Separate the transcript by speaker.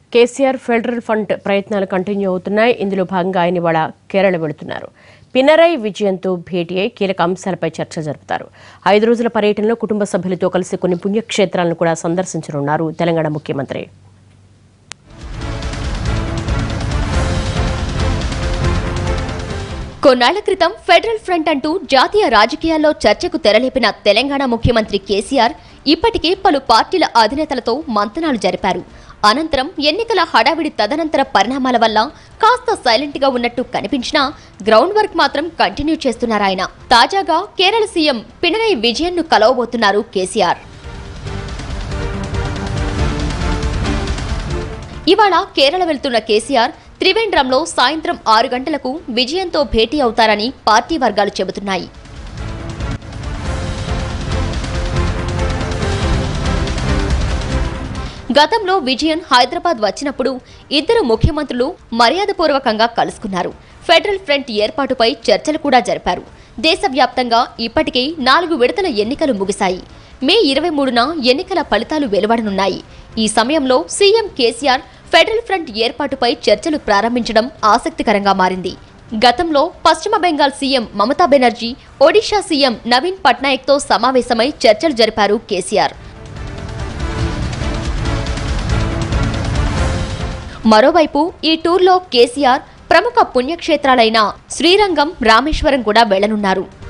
Speaker 1: KCR federal fund ప్రయత్నాలు continue అవుతున్నాయి ఇందులో భాగంగా ఆయన ఇవాళ కేరళ వెళుతున్నారు పినరై విజయంతో భేటీ అయి కీలక అంశాలపై చర్చ జరుపుతారు ఐదు రోజుల పర్యటనలో కుటుంబ సభ్యులతో కలిసి కొన్ని పుణ్యక్షేత్రాలను కూడా సందర్శించనున్నారు తెలంగాణ ముఖ్యమంత్రి
Speaker 2: కొన్నాళ్ల క్రితం ఫెడరల్ ఫ్రంట్ అంటూ జాతీయ రాజకీయాల్లో చర్చకు తెరలేపిన తెలంగాణ ముఖ్యమంత్రి కేసీఆర్ ఇప్పటికే పలు పార్టీల అధినేతలతో మంతనాలు జరిపారు అనంతరం ఎన్నికల హడావిడి తదనంతర పరిణామాల వల్ల కాస్త సైలెంట్ గా ఉన్నట్టు కనిపించినా గ్రౌండ్ వర్క్ మాత్రం కంటిన్యూ చేస్తున్నారాయన తాజాగా కేరళ సీఎం పినరై విజయన్ ను కలవబోతున్నారు కేసీఆర్ ఇవాళ కేరళ వెళ్తున్న కేసీఆర్ త్రివేంద్రంలో సాయంత్రం ఆరు గంటలకు విజయంతో భేటీ అవుతారని పార్టీ వర్గాలు చెబుతున్నాయి గతంలో విజయన్ హైదరాబాద్ వచ్చినప్పుడు ఇద్దరు ముఖ్యమంత్రులు మర్యాదపూర్వకంగా కలుసుకున్నారు ఫెడరల్ ఫ్రంట్ ఏర్పాటుపై చర్చలు కూడా జరిపారు దేశవ్యాప్తంగా ఇప్పటికే నాలుగు విడతల ఎన్నికలు ముగిశాయి మే ఇరవై మూడున ఎన్నికల ఫలితాలు వెలువడనున్నాయి ఈ సమయంలో సీఎం కేసీఆర్ ఫెడరల్ ఫ్రంట్ ఏర్పాటుపై చర్చలు ప్రారంభించడం ఆసక్తికరంగా మారింది గతంలో పశ్చిమ బెంగాల్ సీఎం మమతా బెనర్జీ ఒడిషా సీఎం నవీన్ పట్నాయక్తో సమావేశమై చర్చలు జరిపారు కేసీఆర్ మరోవైపు ఈ టూర్లో కేసీఆర్ ప్రముఖ పుణ్యక్షేత్రాలైన శ్రీరంగం రామేశ్వరం కూడా వెళ్లనున్నారు